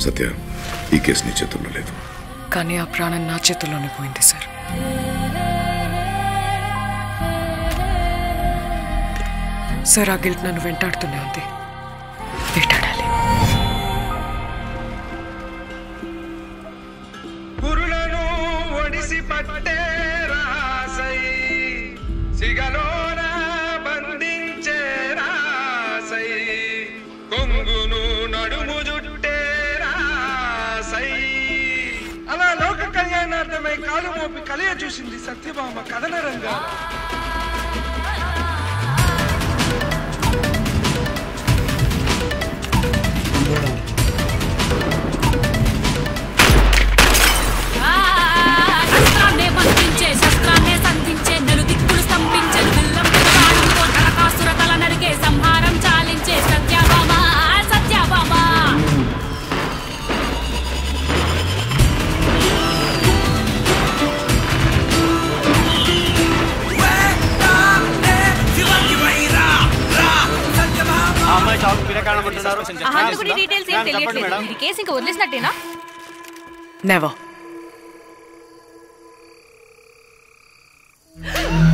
సత్య ఈ కేసు నీ చేతుల్లో లేదు కానీ ఆ ప్రాణం నా చేతుల్లోనే పోయింది సార్ సార్ ఆ గిల్ట్ నన్ను వెంటాడుతూనే ఉంది వేటాడాలి పురులను ఒడిసి పట్టే రాసై సిగలోన బంధించే రాసై కొంగును నడుము జుట్టే రాసై అలా లోక కళ్యాణార్థమై కాలు మోపి కలియ చూసింది సత్యభామ కథన రంగా శస్త్రాన్నే బంధించే శస్త్రాన్నే సంధించే నలుదిక్కులు స్తంభించే విల్లం పిల్లవాడితో నరకాసుర తల నరికే సంహారం చాలించే సత్యభామ సత్యభామ ఆ హంతకుడి డీటెయిల్స్ ఏం తెలియట్లేదు ఇది కేసు ఇంకా వదిలేసినట్టేనా నెవర్